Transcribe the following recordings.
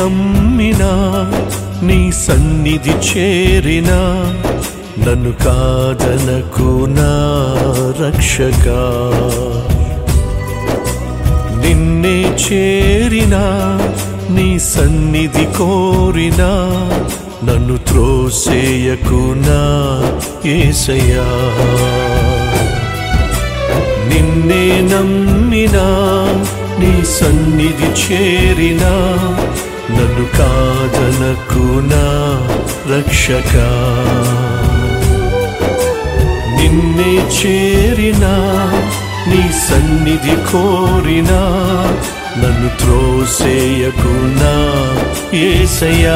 నమ్మినా నీ సన్నిధి చేరినా నన్ను కాదనకు నా రక్షగా నిన్నే చేరినా నీ సన్నిధి కోరినా నన్ను త్రోసేయకు నా ఏసయ్యా నిన్నే నమ్మినా నీ సన్నిధి చేరినా నన్ను కాదనకు నా రక్షగా నిన్నే చేరినా నీ సన్నిధి కోరినా నన్ను త్రోసేయకు నా ఏసయ్యా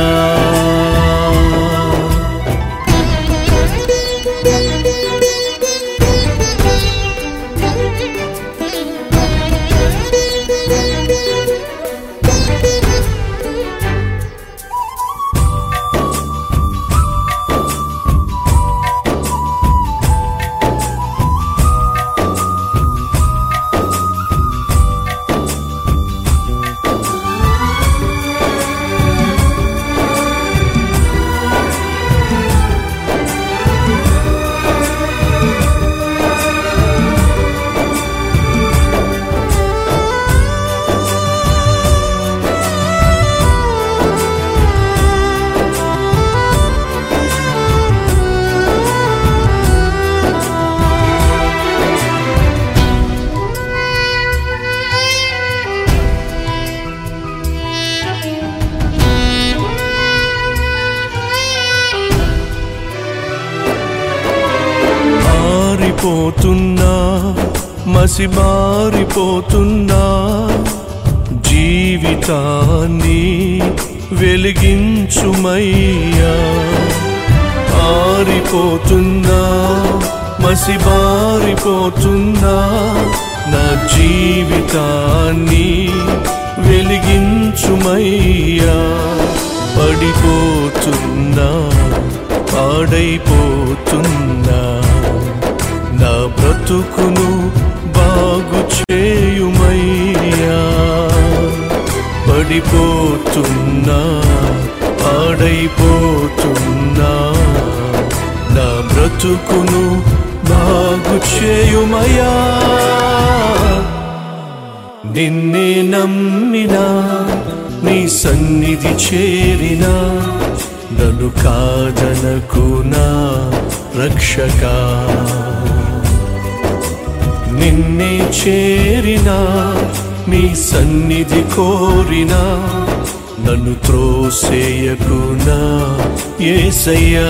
మారిపోతున్నా మసి మారిపోతున్నా జీవితాన్ని వెలిగించుమయ్యా ఆరిపోతున్నా మసి మారిపోతున్నా నా జీవితాన్ని వెలిగించుమయ్యా పడిపోతున్నా పాడైపోతున్నా నా బ్రతుకును బాగు చేయుమయ్యా పడిపోతున్నా పాడైపోతున్నా నా బ్రతుకును బాగు చేయుమయ్యా నిన్నే నమ్మినా నీ సన్నిధి చేరినా నన్ను కాదనకు నా రక్షకా నిన్నే చేరినా నీ సన్నిధి కోరినా నన్ను త్రోసేయకు నా ఏసయ్యా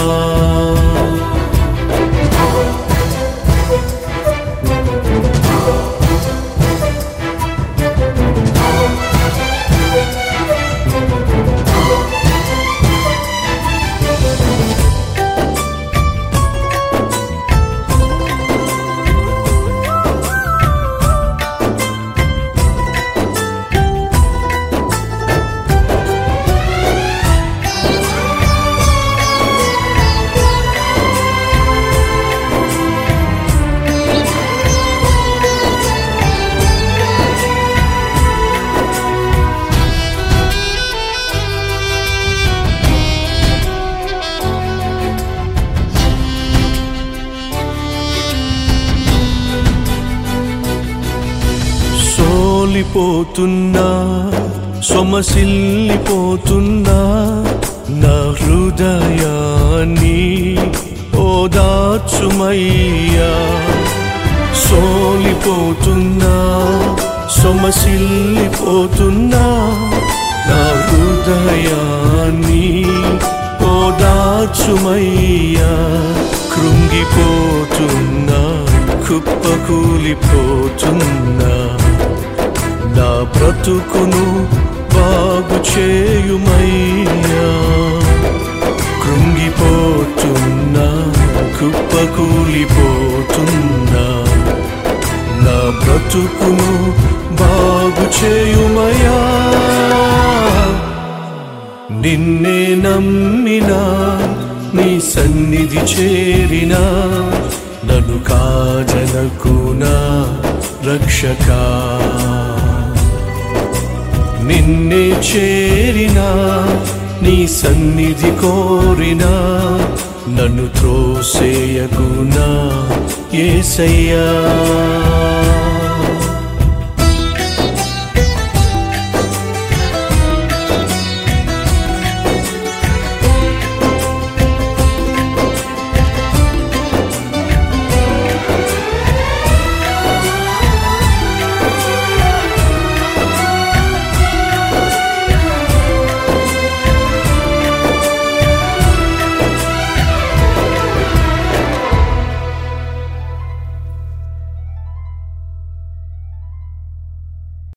సోలిపోతున్నా సొమసిల్లిపోతున్నా నా హృదయాన్ని ఓదాచుమయ్యా సోలిపోతున్నా సొమసిల్లిపోతున్నా నా హృదయాన్ని ఓదాచుమయ్యా కృంగిపోతున్నా కుప్పకూలిపోతున్నా నా బ్రతుకును బాగు చేయుమయ్యా కృంగిపోతున్నా కుప్పకూలిపోతున్నా నా బ్రతుకును బాగు చేయుమయ్యా నిన్నే నమ్మినా నీ సన్నిధి చేరినా నన్ను కాజనకు నా రక్షకా నిన్నే చేరినా నీ సన్నిధి కోరినా నన్ను త్రోసేయకునా ఏసయ్యా